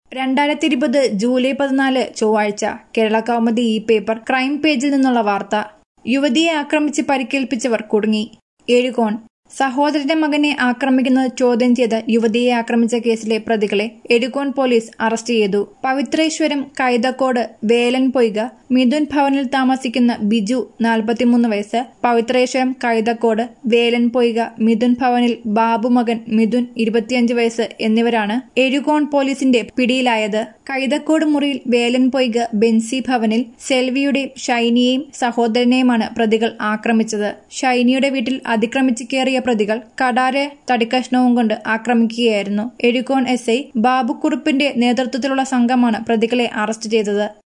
രണ്ടായിരത്തി ഇരുപത് ജൂലൈ പതിനാല് ചൊവ്വാഴ്ച Kerala Kaumudi e paper crime പേജിൽ നിന്നുള്ള വാർത്ത യുവതിയെ ആക്രമിച്ച് പരിക്കേൽപ്പിച്ചവർ കുടുങ്ങി ഏഴുകോൺ സഹോദരന്റെ മകനെ ആക്രമിക്കുന്നത് ചോദ്യം ചെയ്ത് യുവതിയെ ആക്രമിച്ച കേസിലെ പ്രതികളെ എഴുകോൺ പോലീസ് അറസ്റ്റ് ചെയ്തു പവിത്രേശ്വരം കൈതക്കോട് വേലൻ പൊയ്ക മിഥുൻ ഭവനിൽ താമസിക്കുന്ന ബിജു നാൽപ്പത്തിമൂന്ന് വയസ്സ് പവിത്രേശ്വരം കൈതക്കോട് വേലൻ പൊയ്ക മിഥുൻ ഭവനിൽ ബാബു മകൻ മിഥുൻ ഇരുപത്തിയഞ്ച് വയസ്സ് എന്നിവരാണ് എഴുകോൺ പോലീസിന്റെ പിടിയിലായത് കൈതക്കോട് മുറിയിൽ വേലൻ പൊയ്ക ബെൻസി ഭവനിൽ സെൽവിയുടെയും ഷൈനിയെയും സഹോദരനെയുമാണ് പ്രതികൾ ആക്രമിച്ചത് ഷൈനിയുടെ വീട്ടിൽ അതിക്രമിച്ച് കയറിയ പ്രതികൾ കടാരെ തടിക്കഷ്ണവും കൊണ്ട് ആക്രമിക്കുകയായിരുന്നു എഴുകോൺ എസ് ഐ ബാബുക്കുറുപ്പിന്റെ നേതൃത്വത്തിലുള്ള സംഘമാണ് പ്രതികളെ അറസ്റ്റ് ചെയ്തത്